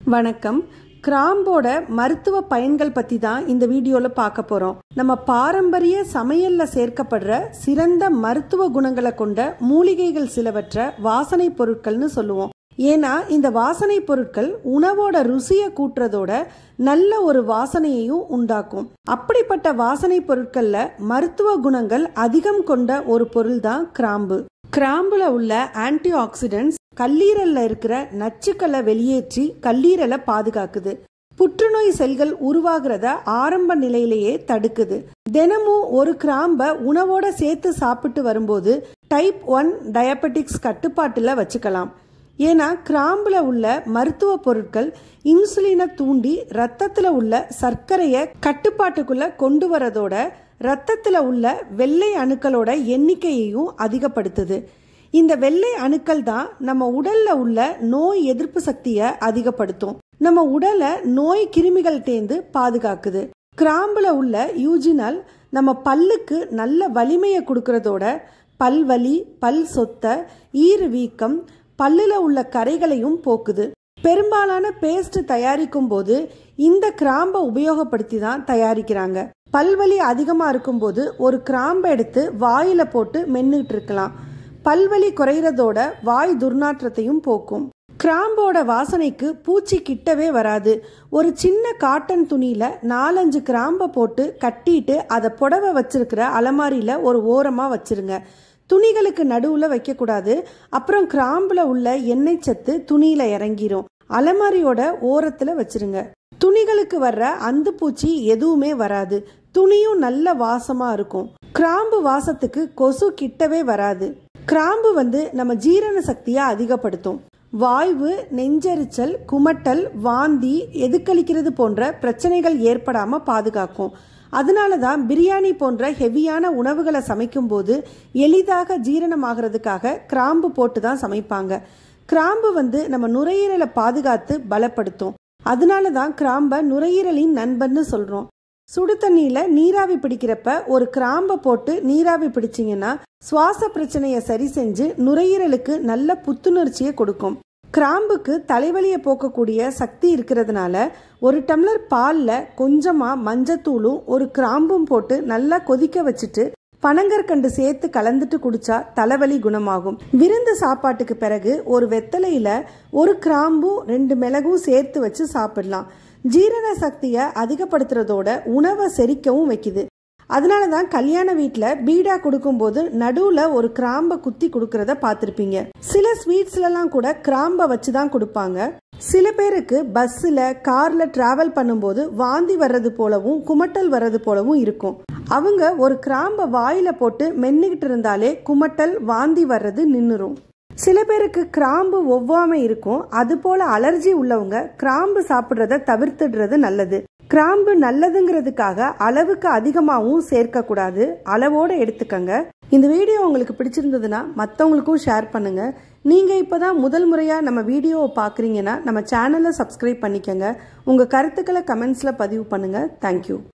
வணக்கம் கிராம்போட மருத்துவ பயன்கள் பற்றி தான் இந்த வீடியோவில் பார்க்க போகிறோம் நம்ம பாரம்பரிய சமையலில் சேர்க்கப்படுற சிறந்த மருத்துவ குணங்களை கொண்ட மூலிகைகள் சிலவற்றை வாசனை பொருட்கள்னு சொல்லுவோம் ஏன்னா இந்த வாசனை பொருட்கள் உணவோட ருசியை கூட்டுறதோட நல்ல ஒரு வாசனையையும் உண்டாக்கும் அப்படிப்பட்ட வாசனை பொருட்கள்ல மருத்துவ குணங்கள் அதிகம் கொண்ட ஒரு பொருள் தான் கிராம்பு கிராம்புல உள்ள ஆன்டி ஆக்சிடென்ட்ஸ் கல்லீரல்ல இருக்கிற நச்சுக்களை வெளியேற்றி கல்லீரலை பாதுகாக்குது புற்றுநோய் செல்கள் உருவாகிறத ஆரம்ப நிலையிலேயே தடுக்குது தினமும் ஒரு கிராம்ப உணவோட சேர்த்து சாப்பிட்டு வரும்போது டைப் ஒன் டயபெட்டிக்ஸ் கட்டுப்பாட்டுல வச்சுக்கலாம் ஏன்னா கிராம்புல உள்ள மருத்துவ பொருட்கள் இன்சுலினை தூண்டி ரத்தத்துல உள்ள சர்க்கரையை கட்டுப்பாட்டுக்குள்ள கொண்டு வரதோட ரத்தத்துல உள்ள வெள்ளை அணுக்களோட எண்ணிக்கையையும் அதிகப்படுத்துது இந்த வெள்ளை அணுக்கள் தான் நம்ம உடல்ல உள்ள நோய் எதிர்ப்பு சக்தியை அதிகப்படுத்தும் நம்ம உடலை நோய் கிருமிகள் தேர்ந்து பாதுகாக்குது கிராம்புல உள்ள யூஜினல் நம்ம பல்லுக்கு நல்ல வலிமையை கொடுக்கறதோட பல்வலி பல் சொத்த ஈறு வீக்கம் பல்லுல உள்ள கரைகளையும் போக்குது பெரும்பாலான பேஸ்ட் தயாரிக்கும் போது இந்த கிராம்பை உபயோகப்படுத்தி தான் தயாரிக்கிறாங்க பல்வலி அதிகமாக இருக்கும்போது ஒரு கிராம்பை எடுத்து வாயில போட்டு மென்னுட்டு இருக்கலாம் பல்வலி குறையிறதோட வாய் துர்நாற்றத்தையும் போக்கும் கிராம்போட வாசனைக்கு பூச்சி கிட்டவே வராது ஒரு சின்ன காட்டன் துணியில நாலஞ்சு கிராம்பை போட்டு கட்டிட்டு அதை புடவை வச்சிருக்கிற அலமாரியில ஒரு ஓரமா வச்சிருங்க துணிகளுக்கு நடுவில் வைக்கக்கூடாது அப்புறம் கிராம்பில் உள்ள எண்ணெய் சத்து துணியில் இறங்கிரும் அலமாரியோட ஓரத்தில் வச்சிருங்க துணிகளுக்கு வர்ற அந்து பூச்சி எதுவுமே வராது துணியும் நல்ல வாசமாக இருக்கும் கிராம்பு வாசத்துக்கு கொசு கிட்டவே வராது கிராம்பு வந்து நம்ம ஜீரண சக்தியை அதிகப்படுத்தும் வாய்வு நெஞ்செரிச்சல் குமட்டல் வாந்தி எதுக்களிக்கிறது போன்ற பிரச்சனைகள் ஏற்படாம பாதுகாக்கும் அதனால தான் பிரியாணி போன்ற ஹெவியான உணவுகளை சமைக்கும்போது எளிதாக ஜீரணமாகிறதுக்காக கிராம்பு போட்டு தான் சமைப்பாங்க கிராம்பு வந்து நம்ம நுரையீரலை பாதுகாத்து பலப்படுத்தும் அதனால தான் கிராம்பை நுரையீரலின் நண்பன்னு சொல்றோம் சுடு தண்ணியில நீராவி பிடிக்கிறப்ப ஒரு கிராம்பை போட்டு நீராவி பிடிச்சிங்கன்னா சுவாச பிரச்சனையை சரி செஞ்சு நுரையீரலுக்கு நல்ல புத்துணர்ச்சியை கொடுக்கும் கிராம்புக்கு தலைவலியை போக்கக்கூடிய சக்தி இருக்கிறதுனால ஒரு டம்ளர் பாலில் கொஞ்சமாக மஞ்சத்தூளும் ஒரு கிராம்பும் போட்டு நல்லா கொதிக்க வச்சுட்டு பனங்கற்கண்டு சேர்த்து கலந்துட்டு குடிச்சா தலைவலி குணமாகும் விருந்து சாப்பாட்டுக்கு பிறகு ஒரு வெத்தலையில ஒரு கிராம்பும் ரெண்டு மிளகும் சேர்த்து வச்சு சாப்பிடலாம் ஜீரண சக்தியை அதிகப்படுத்துறதோட உணவை செரிக்கவும் வைக்குது அதனால தான் கல்யாண வீட்டில் பீடா கொடுக்கும்போது நடுவில் ஒரு கிராம்பை குத்தி கொடுக்கறத பார்த்துருப்பீங்க சில ஸ்வீட்ஸ்லலாம் கூட கிராம்பை வச்சு தான் கொடுப்பாங்க சில பேருக்கு பஸ்ஸில் காரில் டிராவல் பண்ணும்போது வாந்தி வர்றது போலவும் குமட்டல் வர்றது போலவும் இருக்கும் அவங்க ஒரு கிராம்பை வாயில போட்டு மென்னுகிட்டு இருந்தாலே குமட்டல் வாந்தி வர்றது நின்றுரும் சில பேருக்கு கிராம்பு ஒவ்வாமை இருக்கும் அது போல அலர்ஜி உள்ளவங்க கிராம்பு சாப்பிட்றத தவிர்த்துடுறது நல்லது கிராம்பு நல்லதுங்கிறதுக்காக அளவுக்கு அதிகமாகவும் சேர்க்கக்கூடாது அளவோட எடுத்துக்கங்க இந்த வீடியோ உங்களுக்கு பிடிச்சிருந்ததுன்னா மற்றவங்களுக்கும் ஷேர் பண்ணுங்க நீங்க இப்போதான் முதல் முறையா நம்ம வீடியோவை பார்க்குறீங்கன்னா நம்ம சேனலை சப்ஸ்கிரைப் பண்ணிக்கங்க உங்க கருத்துக்களை கமெண்ட்ஸ்ல பதிவு பண்ணுங்க தேங்க்யூ